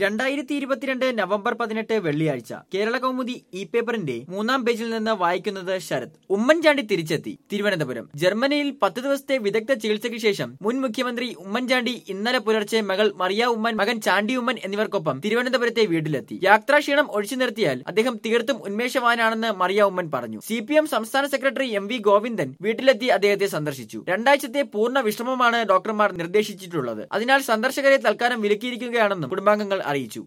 രണ്ടായിരത്തി ഇരുപത്തിരണ്ട് നവംബർ പതിനെട്ട് വെള്ളിയാഴ്ച കേരള കൗമുദി ഇ പേപ്പറിന്റെ മൂന്നാം പേജിൽ നിന്ന് വായിക്കുന്നത് ശരത് ഉമ്മൻചാണ്ടി തിരിച്ചെത്തി തിരുവനന്തപുരം ജർമ്മനിയിൽ പത്ത് ദിവസത്തെ വിദഗ്ധ ചികിത്സയ്ക്ക് ശേഷം മുൻ മുഖ്യമന്ത്രി ഉമ്മൻചാണ്ടി ഇന്നലെ പുലർച്ചെ മകൾ മറിയ ഉമ്മൻ മകൻ ചാണ്ടി ഉമ്മൻ എന്നിവർക്കൊപ്പം തിരുവനന്തപുരത്തെ വീട്ടിലെത്തി യാത്രാക്ഷീണം ഒഴിച്ചു നിർത്തിയാൽ അദ്ദേഹം തീർത്തും ഉന്മേഷവാനാണെന്ന് മറിയ ഉമ്മൻ പറഞ്ഞു സി പി എം സംസ്ഥാന സെക്രട്ടറി എം വി ഗോവിന്ദൻ വീട്ടിലെത്തി അദ്ദേഹത്തെ സന്ദർശിച്ചു രണ്ടാഴ്ചത്തെ പൂർണ്ണ വിശ്രമമാണ് ഡോക്ടർമാർ നിർദ്ദേശിച്ചിട്ടുള്ളത് അതിനാൽ സന്ദർശകരെ തൽക്കാലം വിലക്കിയിരിക്കുകയാണെന്നും കുടുംബാംഗങ്ങൾ അറിയിച്ചു